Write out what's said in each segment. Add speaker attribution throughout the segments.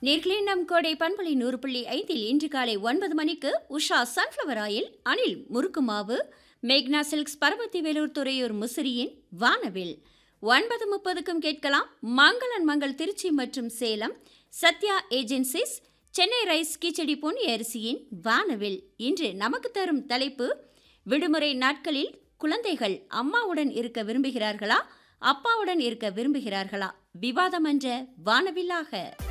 Speaker 1: நேர்களே நம் கோடை பண்பலை நூறு புள்ளி ஐந்தில் இன்று காலை ஒன்பது மணிக்கு உஷா சன்ஃப்ளவர் ஆயில் அனில் முறுக்கு மாவு மேக்னா சில்க்ஸ் பரமத்தி வேலூர் துறையூர் முசிறியின் வானவில் ஒன்பது முப்பதுக்கும் கேட்கலாம் மங்களன் மங்கள் திருச்சி மற்றும் சேலம் சத்யா ஏஜென்சிஸ் சென்னை ரைஸ் கிச்சடி பொன் அரிசியின் வானவில் இன்று நமக்கு தரும் தலைப்பு விடுமுறை நாட்களில் குழந்தைகள் அம்மாவுடன் இருக்க விரும்புகிறார்களா அப்பாவுடன் இருக்க விரும்புகிறார்களா விவாதம் என்ற வானவில்லாக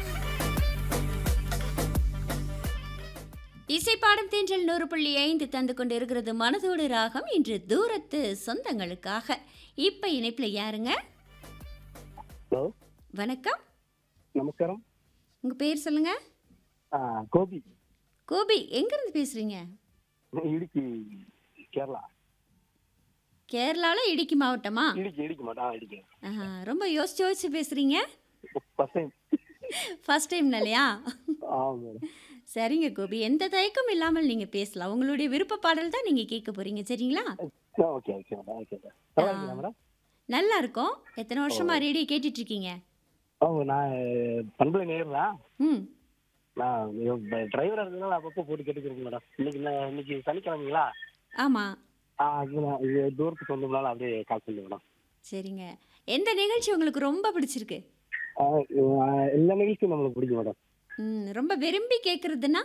Speaker 1: இசைப்பாடும் தென்றல் நூறு புள்ளி ஐந்து தந்து கொண்டு இருக்கிறது மனதோடு ராகம் இன்று தூரத்து சொந்தங்களுக்காக இப்ப இணைப்புல யாருங்க
Speaker 2: ஹலோ
Speaker 1: வணக்கம்
Speaker 2: நமஸ்காரம்
Speaker 1: உங்க பேர் சொல்லுங்க
Speaker 2: ஆ, கோபி
Speaker 1: கோபி எங்க இருந்து பேசுறீங்க
Speaker 2: இடுக்கி கேரளா
Speaker 1: கேரளால இடுக்கி மாவட்டமா
Speaker 2: இடுக்கி இடுக்கி மாட்டா இடுக்கி
Speaker 1: ஆஹா, ரொம்ப யோசிச்சு யோசிச்சு பேசுறீங்க
Speaker 2: ஃபர்ஸ்ட் டைம்
Speaker 1: ஃபர்ஸ்ட் டைம் இல்லையா
Speaker 2: ஆ மேடம்
Speaker 1: சரிங்க கோபி எந்த தயக்கம் இல்லாமல் நீங்க பேசலாம் உங்களுடைய விருப்ப பாடல் தான் நீங்க கேட்க போறீங்க சரிங்களா
Speaker 2: okay okay madam okay madam நல்லா இருக்கீங்களா மேடம்
Speaker 1: நல்லா இருக்கும் எத்தனை வருஷமா ரேடியோ கேட்டுட்டு இருக்கீங்க
Speaker 2: ஓ நான் பண்பலை நேர் தான்
Speaker 1: ம்
Speaker 2: நான் டிரைவராக இருந்ததுனால அப்பப்போ போட்டு கேட்டுக்கிறேன் மேடம் இன்னைக்கு நான் இன்னைக்கு சனிக்கிழமைங்களா
Speaker 1: ஆமா
Speaker 2: ஆ இது நான் இது தூரத்துக்கு வந்ததுனால அப்படியே கால் பண்ணி மேடம்
Speaker 1: சரிங்க எந்த நிகழ்ச்சி உங்களுக்கு ரொம்ப பிடிச்சிருக்கு
Speaker 2: ஆ, ஆ, எல்லா நிகழ்ச்சியும் நம்மளுக்கு பிடிக்கும் மேடம்
Speaker 1: ம் ரொம்ப விரும்பி கேட்குறதுன்னா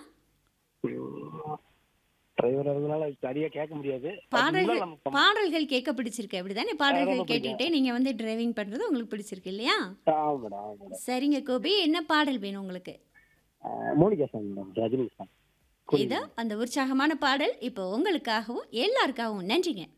Speaker 2: டிரைவராக இருந்ததுனால சரியாக கேட்க முடியாது
Speaker 1: பாடல்கள்
Speaker 2: நம்ம
Speaker 1: பாடல்கள் கேட்க பிடிச்சிருக்கு அப்படிதானே
Speaker 2: ரொம்ப
Speaker 1: பாடல்கள்
Speaker 2: பிடிக்கும்.
Speaker 1: கேட்டுக்கிட்டே நீங்க வந்து டிரைவிங் பண்றது உங்களுக்கு பிடிச்சிருக்கு இல்லையா
Speaker 2: ஆ மேடம் ஆ மேடம்
Speaker 1: சரிங்க கோபி என்ன பாடல் வேணும் உங்களுக்கு
Speaker 2: ஆ, Monica song madam Rajini song
Speaker 1: இதோ அந்த உற்சாகமான பாடல் இப்போ உங்களுக்காகவும் எல்லாருக்காகவும் நன்றிங்க